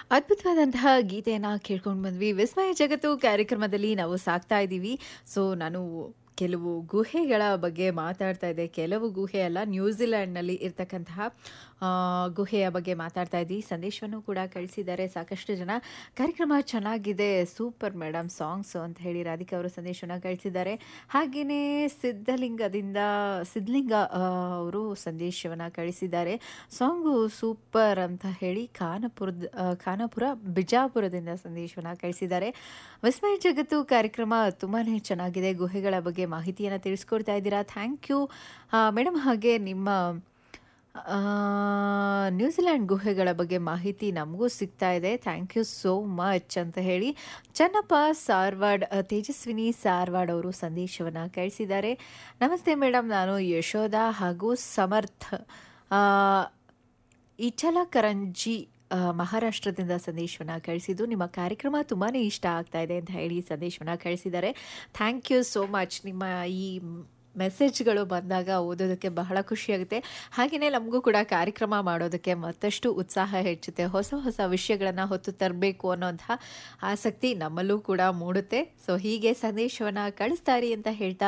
ಅದ್ಭುತವಾದಂತಹ ಗೀತೆಯನ್ನ ಕೇಳ್ಕೊಂಡು ಬಂದ್ವಿ ವಿಸ್ಮಯ ಜಗತ್ತು ಕಾರ್ಯಕ್ರಮದಲ್ಲಿ ನಾವು ಸಾಕ್ತಾ ಇದ್ದೀವಿ ಸೊ ನಾನು ಕೆಲವು ಗುಹೆಗಳ ಬಗ್ಗೆ ಮಾತಾಡ್ತಾ ಇದ್ದೆ ಕೆಲವು ಗುಹೆ ಅಲ್ಲ ನ್ಯೂಜಿಲ್ಯಾಂಡ್ನಲ್ಲಿ ಇರ್ತಕ್ಕಂತಹ ಆ, ಗುಹೆಯ ಬಗ್ಗೆ ಮಾತಾಡ್ತಾ ಇದ್ವಿ ಸಂದೇಶವನ್ನು ಕೂಡ ಕಳಿಸಿದ್ದಾರೆ ಸಾಕಷ್ಟು ಜನ ಕಾರ್ಯಕ್ರಮ ಚೆನ್ನಾಗಿದೆ ಸೂಪರ್ ಮೇಡಮ್ ಸಾಂಗ್ಸು ಅಂತ ಹೇಳಿ ರಾಧಿಕಾ ಅವರು ಸಂದೇಶವನ್ನು ಕಳಿಸಿದ್ದಾರೆ ಹಾಗೆಯೇ ಸಿದ್ಧಲಿಂಗದಿಂದ ಸಿದ್ಧಲಿಂಗ ಆ, ಅವರು ಸಂದೇಶವನ್ನು ಕಳಿಸಿದ್ದಾರೆ ಸಾಂಗು ಸೂಪರ್ ಅಂತ ಹೇಳಿ ಖಾನಪುರದ ಆ, ಖಾನಾಪುರ ಬಿಜಾಪುರದಿಂದ ಸಂದೇಶವನ್ನು ಕಳಿಸಿದ್ದಾರೆ ವಿಸ್ಮಯ ಜಗತ್ತು ಕಾರ್ಯಕ್ರಮ ತುಂಬಾ ಚೆನ್ನಾಗಿದೆ ಗುಹೆಗಳ ಬಗ್ಗೆ ಮಾಹಿತಿಯನ್ನು ತಿಳಿಸ್ಕೊಡ್ತಾ ಇದ್ದೀರಾ ಥ್ಯಾಂಕ್ ಯು ಮೇಡಮ್ ಹಾಗೆ ನಿಮ್ಮ ಆ, ನ್ಯೂಜಿಲ್ಯಾಂಡ್ ಗುಹೆಗಳ ಬಗ್ಗೆ ಮಾಹಿತಿ ನಮಗೂ ಸಿಗ್ತಾ ಇದೆ ಥ್ಯಾಂಕ್ ಯು ಸೋ ಮಚ್ ಅಂತ ಹೇಳಿ ಚನ್ನಪ್ಪ ಸಾರ್ವಾಡ್ ಆ, ತೇಜಸ್ವಿನಿ ಸಾರ್ವಾಡ್ ಅವರು ಸಂದೇಶವನ್ನು ಕಳಿಸಿದ್ದಾರೆ ನಮಸ್ತೆ ಮೇಡಮ್ ನಾನು ಯಶೋಧ ಹಾಗೂ ಸಮರ್ಥ್ ಆ, ಇಚಲಕರಂಜಿ ಆ, ಮಹಾರಾಷ್ಟ್ರದಿಂದ ಸಂದೇಶವನ್ನು ಕಳಿಸಿದ್ದು ನಿಮ್ಮ ಕಾರ್ಯಕ್ರಮ ತುಂಬಾ ಇಷ್ಟ ಆಗ್ತಾ ಇದೆ ಅಂತ ಹೇಳಿ ಸಂದೇಶವನ್ನು ಕಳಿಸಿದ್ದಾರೆ ಥ್ಯಾಂಕ್ ಯು ಸೋ ಮಚ್ ನಿಮ್ಮ ಈ ಮೆಸೇಜ್ಗಳು ಬಂದಾಗ ಓದೋದಕ್ಕೆ ಬಹಳ ಖುಷಿಯಾಗುತ್ತೆ ಹಾಗೆಯೇ ನಮಗೂ ಕೂಡ ಕಾರ್ಯಕ್ರಮ ಮಾಡೋದಕ್ಕೆ ಮತ್ತಷ್ಟು ಉತ್ಸಾಹ ಹೆಚ್ಚುತ್ತೆ ಹೊಸ ಹೊಸ ವಿಷಯಗಳನ್ನು ಹೊತ್ತು ತರಬೇಕು ಅನ್ನೋಂಥ ಆಸಕ್ತಿ ನಮ್ಮಲ್ಲೂ ಕೂಡ ಮೂಡುತ್ತೆ ಸೊ ಹೀಗೆ ಸಂದೇಶವನ್ನು ಕಳಿಸ್ತಾರಿ ಅಂತ ಹೇಳ್ತಾ